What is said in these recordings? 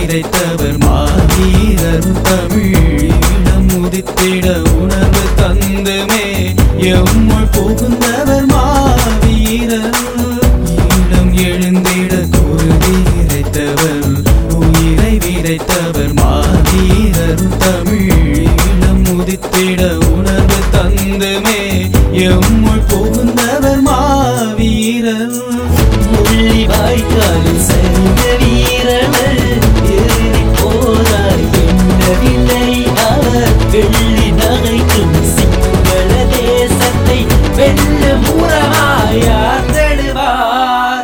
விதைத்தவர் மாவீரர் தமிழீழம் உதித்திட உணர்வு தந்துமே எம்முள் புகுந்தவர் மாவீரர் ஈழம் எழுந்திட குருதி இறைத்தவர் உயிரை விதைத்தவர் மாவீரர் தமிழீழம் உதித்திட உணர்வு தந்துமே எம்முள் புகுந்தவர் மாவீரர் முள்ளி வாய்க்காலில் சரிந்த வீரர்கள் எதிரி போராய் எண்ணவில்லை அவர் வெள்ளி நகைக்கும் சிங்கள தேசத்தை வெள்ள முறமாய் ஆர்ந்தெழுவார்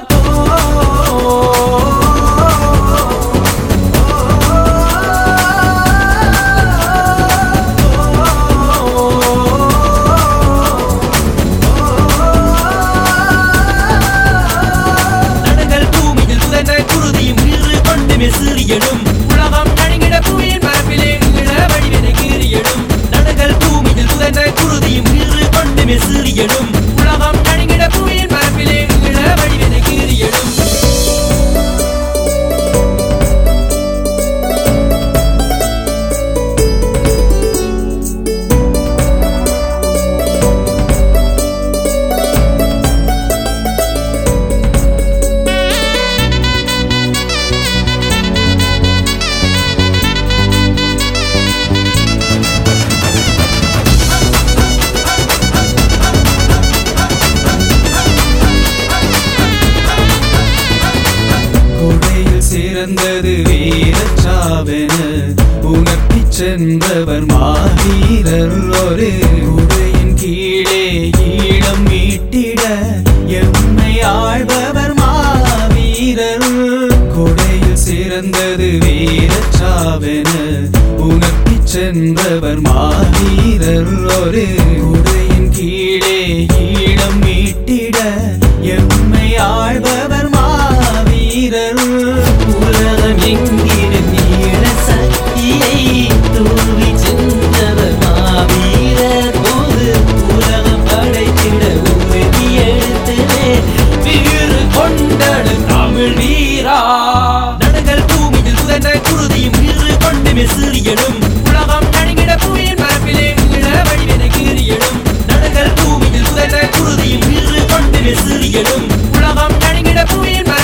நடுங்கள் பூமியில் புதன குருதியும் இரு கொண்டு மெசிறியடும் உலகம் நடுங்கிட புவியின் பரப்பிலே இள வடிவினை கீறியடும் நடுங்கள் பூமியில் புதன குருதியும் இரு கொண்டு மெசிறியடும் உலகம் நடுங்கிட புவியின் பரப்பிலே இள வடிவினை கீறியடும் கொடையில் சிறந்தது வீரச்சாவென உணர்த்தி சென்றவர் மாவீரர் ஒரு குடையின் கீழே ஈழம் மீட்டிட எம்மை ஆழ்பவர் மாவீரர் கொடையில் சிறந்தது வீரச்சாவென உணர்த்தி சென்றவர் மாவீரர் ஒரு குடையின் கீழே ஈழம் மீட்டிட எம்மை ஆழ்பவர் மாவீரர் உலகம் எங்கிடும் நீள சக்தியை தூவி சென்றவர் மாவீரர் போது உலகம் படைத்திட உறுதி எடுத்துவே வீறு கொண்டடு தமிழ் வீரா நடுங்கள் பூமியில் புதன குருதியும் இரு கொண்டு மெசிறியடும் உலகம் நடுங்கிட புவியின் பரப்பிலே இள வடிவினை கீறியடும் நடுங்கள் பூமியில் புதன குருதியும் இரு கொண்டு மெசிறியடும் உலகம் நடுங்கிட புவியின்